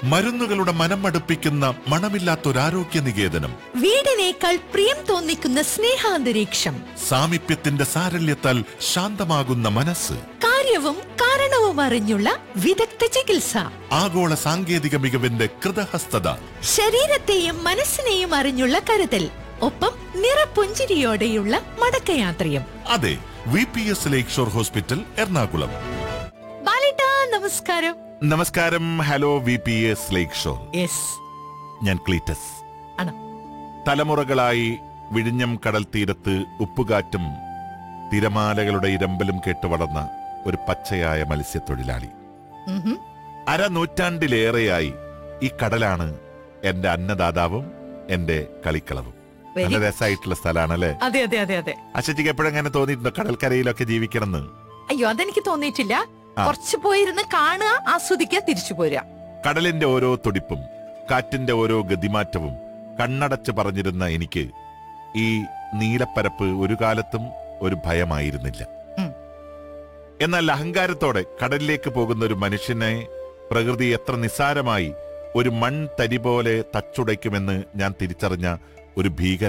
മരുന്നുകളുടെ മനം മടുപ്പിക്കുന്ന മണമില്ലാത്തൊരാരോഗ്യ നികേതനം വീടിനേക്കാൾ പ്രിയം തോന്നിക്കുന്ന സ്നേഹാന്തരീക്ഷം സാമീപ്യത്തിന്റെ സാരല്യത്താൽ ശാന്തമാകുന്ന മനസ്സ് കാര്യവും കാരണവും അറിഞ്ഞുള്ള വിദഗ്ധ ചികിത്സ ആഗോള സാങ്കേതിക മികവിന്റെ കൃതഹസ്തത ശരീരത്തെയും മനസ്സിനെയും അറിഞ്ഞുള്ള കരുതൽ ഒപ്പം നിറപുഞ്ചിരിയോടെയുള്ള മടക്കയാത്രയും അതെ V P S Lakeshore hospital Ernakulam ബാലേട്ടാ നമസ്കാരം നമസ്കാരം hello V P S Lakeshore yes ഞാൻ ക്ലീറ്റസ് ആണ് തലമുറകളായി വിഴിഞ്ഞം കടൽ തീരത്ത് ഉപ്പുകാറ്റും തിരമാലകളുടെ ഇരമ്പലും കേട്ട് വളർന്ന ഒരു പച്ചയായ മത്സ്യത്തൊഴിലാളി ഉഹും. അരനൂറ്റാണ്ടിലേറെയായി ഈ കടലാണ് എന്റെ അന്നദാതാവും എന്റെ കളിക്കളവും Very നല്ല രസമായിട്ടുള്ള സ്ഥലമാണല്ലേ അതെ അതെ അതെ അതെ അശറ്റിക്ക് എപ്പോഴെങ്ങനെ തോന്നിയിട്ടുണ്ടോ കടൽക്കരയിലൊക്കെ ജീവിക്കണം എന്ന് അയ്യോ അതെനിക്ക് തോന്നിയിട്ടില്ല ആ. കുറച്ച് പോയിരുന്ന് കാണുക ആസ്വദിക്കുക തിരിച്ചു പോരുക കടലിന്റെ ഓരോ തുടിപ്പും കാറ്റിന്റെ ഓരോ ഗതിമാറ്റവും കണ്ണടച്ച് പറഞ്ഞിരുന്ന എനിക്ക് ഈ നീലപ്പരപ്പ് ഒരു കാലത്തും ഒരു ഭയമായിരുന്നില്ല ഉം. എന്നാൽ അഹങ്കാരത്തോടെ കടലിലേക്ക് പോകുന്ന ഒരു മനുഷ്യനെ പ്രകൃതി എത്ര നിസ്സാരമായി ഒരു മൺതരി പോലെ തച്ചുടയ്ക്കുമെന്ന് ഞാൻ തിരിച്ചറിഞ്ഞ ഒരു ഭീകര